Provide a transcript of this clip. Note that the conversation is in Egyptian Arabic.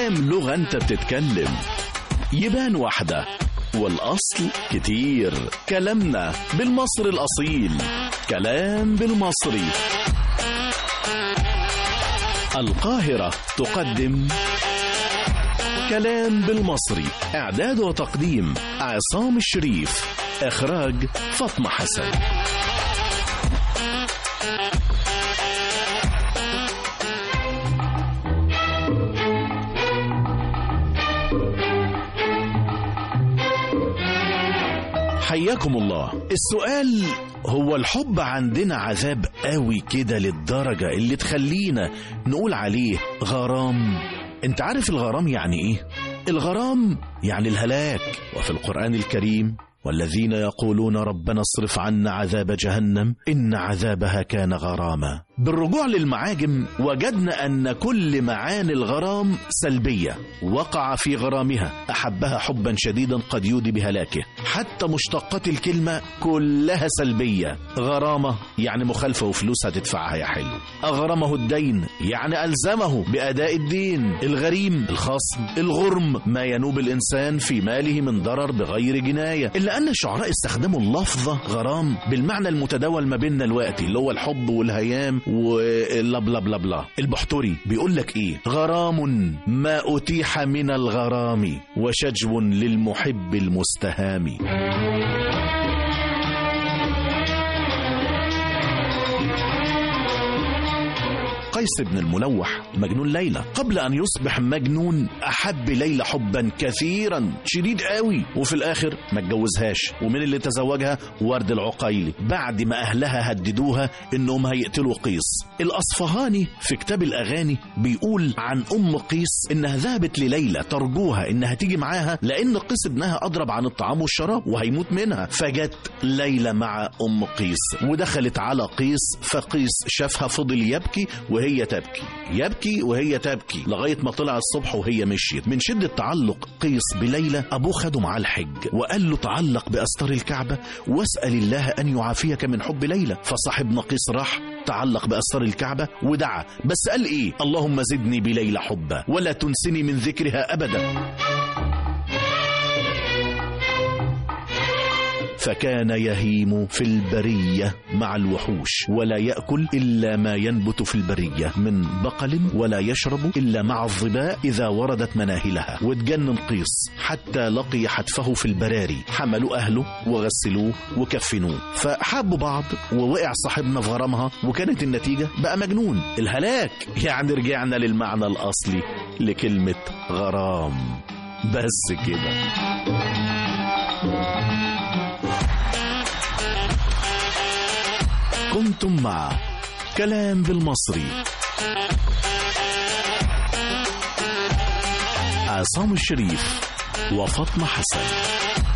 كام لغة انت بتتكلم يبان واحدة والأصل كتير كلامنا بالمصري الأصيل كلام بالمصري القاهرة تقدم كلام بالمصري إعداد وتقديم عصام الشريف إخراج فاطمة حسن حياكم الله السؤال هو الحب عندنا عذاب قوي كده للدرجة اللي تخلينا نقول عليه غرام انت عارف الغرام يعني ايه الغرام يعني الهلاك وفي القرآن الكريم والذين يقولون ربنا اصرف عنا عذاب جهنم إن عذابها كان غراما بالرجوع للمعاجم وجدنا أن كل معاني الغرام سلبية وقع في غرامها أحبها حبا شديدا قد يودي بهلاكه حتى مشتقات الكلمة كلها سلبية غرامة يعني مخالفة وفلوس هتدفعها يا حلو أغرمه الدين يعني ألزمه بأداء الدين الغريم الخصم الغرم ما ينوب الإنسان في ماله من ضرر بغير جناية إلا أن الشعراء استخدموا اللفظة غرام بالمعنى المتداول ما بيننا الوقت اللي هو الحب والهيام ولا بلا بلا بلا البحتري بيقول لك ايه غرام ما اتيح من الغرام وشجو للمحب المستهام قيس بن الملوح مجنون ليلى قبل أن يصبح مجنون أحب ليلى حبا كثيرا شديد قوي وفي الآخر ما اتجوزهاش ومن اللي تزوجها ورد العقيلي بعد ما أهلها هددوها إنهم هيقتلوا قيس الأصفهاني في كتاب الأغاني بيقول عن أم قيس إنها ذهبت لليلى ترجوها إنها تيجي معاها لأن قيس ابنها أضرب عن الطعام والشراب وهيموت منها فجت ليلى مع أم قيس ودخلت على قيس فقيس شافها فضل يبكي وهي تبكي يبكي وهي تبكي لغاية ما طلع الصبح وهي مشيت من شدة تعلق قيس بليلى أبوه خده معاه الحج وقال له تعلق بأستار الكعبة واسأل الله أن يعافيك من حب ليلى فصاحبنا قيس راح تعلق بأستار الكعبة ودعا بس قال إيه اللهم زدني بليلى حبا ولا تنسني من ذكرها أبدا فكان يهيم في البرية مع الوحوش ولا يأكل إلا ما ينبت في البرية من بقل ولا يشرب إلا مع الظباء إذا وردت مناهلها واتجنن قيس حتى لقي حتفه في البراري حملوا أهله وغسلوه وكفنوه فحبوا بعض ووقع صاحبنا في غرامها وكانت النتيجة بقى مجنون الهلاك يعني رجعنا للمعنى الأصلي لكلمة غرام بس كده كنتم مع كلام بالمصري عصام الشريف وفاطمة حسن